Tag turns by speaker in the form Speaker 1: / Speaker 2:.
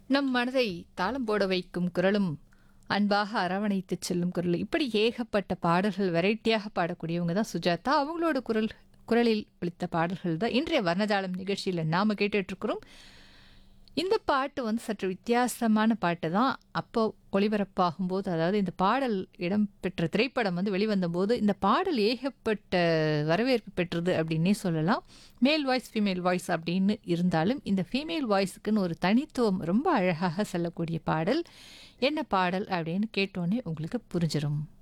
Speaker 1: நம் மனதை தாளம் போட வைக்கும் குரலும் அன்பாக அரவணைத்துச் செல்லும் குரல் இப்படி ஏகப்பட்ட பாடல்கள் வெரைட்டியாக பாடக்கூடியவங்க தான் சுஜாதா அவங்களோட குரல் குரலில் ஒலித்த பாடல்கள் தான் இன்றைய வர்ணஜாலம் நிகழ்ச்சியில் நாம் கேட்டுட்ருக்கிறோம் இந்த பாட்டு வந்து சற்று வித்தியாசமான பாட்டு தான் அப்போ ஒளிபரப்பாகும்போது அதாவது இந்த பாடல் இடம்பெற்ற திரைப்படம் வந்து வெளிவந்தபோது இந்த பாடல் ஏகப்பட்ட வரவேற்பு பெற்றது அப்படின்னே சொல்லலாம் மேல் வாய்ஸ் ஃபீமேல் வாய்ஸ் அப்படின்னு இருந்தாலும் இந்த ஃபீமேல் வாய்ஸுக்குன்னு ஒரு தனித்துவம் ரொம்ப அழகாக சொல்லக்கூடிய பாடல் என்ன பாடல் அப்படின்னு கேட்டோன்னே உங்களுக்கு புரிஞ்சிடும்